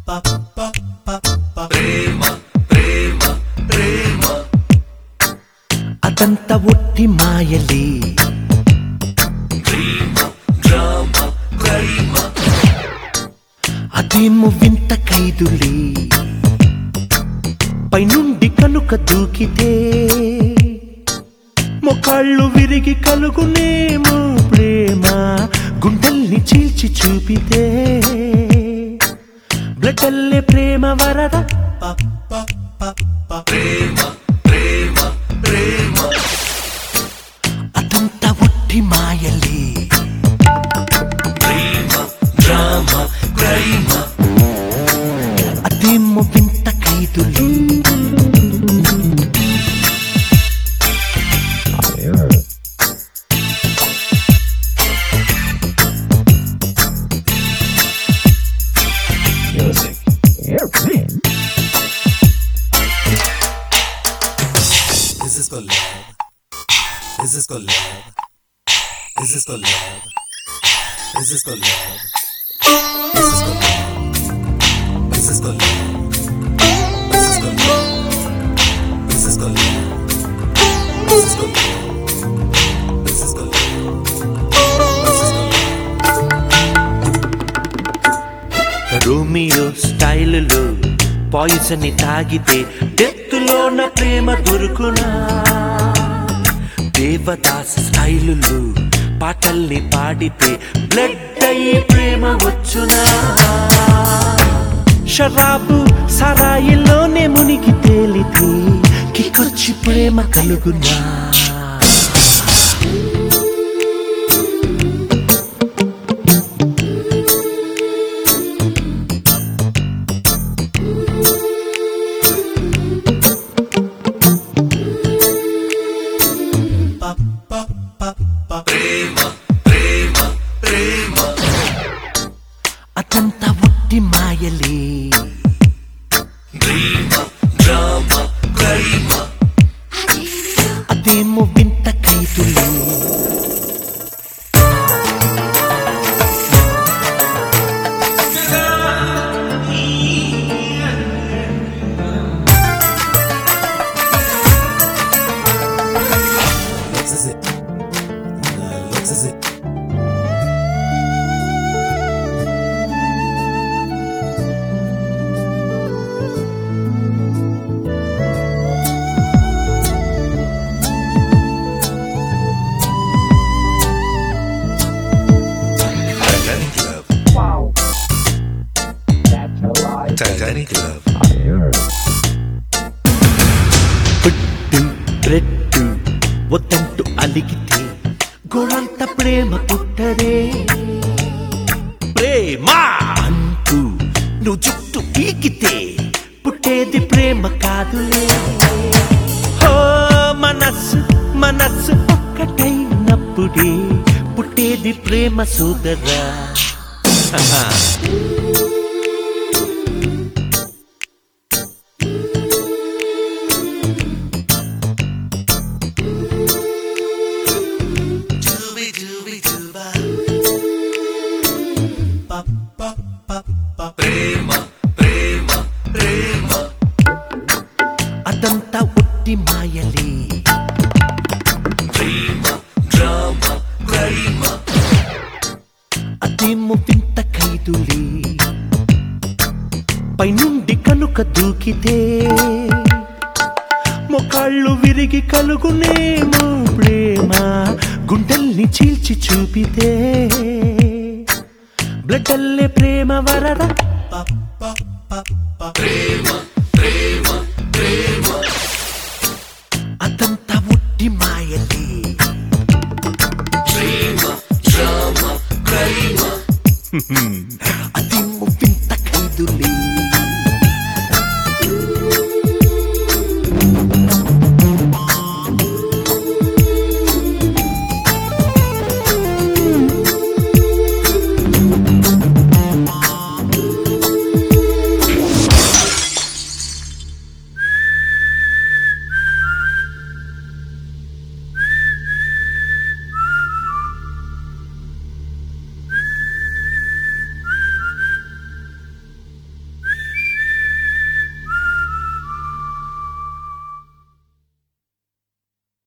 అదంత ఒట్టి మాయలే అదేమో వింత ఖైదులే పైనుండి కనుక దూకితే మొకాళ్ళు విరిగి కలుగునేమో ప్రేమ గుండెల్ని చీల్చి చూపితే బ్లడల్లే ప్రేమ వరద అదంతా ఒట్టి మాయలే అదేమో వింత ఖైదులే Is this called love? Is this called love? Is this called love? Is this called love? Is this called love? Is this called love? Is this called love? Is this called love? Is this called love? Is this called love? Is this called love? Romeo స్టైలులో poison తాగితే డెత్తులోన ప్రేమ దొరుకునా దేవదాస్ స్టైలులో పాటల్ని పాడితే blood అయ్యి ప్రేమ వచ్చునా షరాబు సరాయిలోనే మునిగి తేలితే కికొచ్చి ప్రేమ కలుగునా అదంతా ఒట్టి మాయలే అదేమో వింత ఖైదులే Looks as it. Uh, looks as it. Titanic Love. Wow. That's a lie. Titanic Love. పుట్టు రెట్టు వద్దంటూ అలిగితే గోళంత ప్రేమ పుట్టదే ప్రేమ అంటూ నువ్వు జుట్టు పీకితే పుట్టేది ప్రేమ కాదులే హో మనస్సు మనస్సు ఒక్కటైనప్పుడే పుట్టేది ప్రేమ సోదరా అదంతా ఉట్టి మాయలే అదేమో వింత ఖైదులే పైనుండి కనుక దూకితే మొకాళ్ళు విరిగి కలుగునేమో ప్రేమ గుండెల్ని చీల్చి చూపితే బ్లడల్లే ప్రేమ వరద అదంతా ఉట్టి మాయలే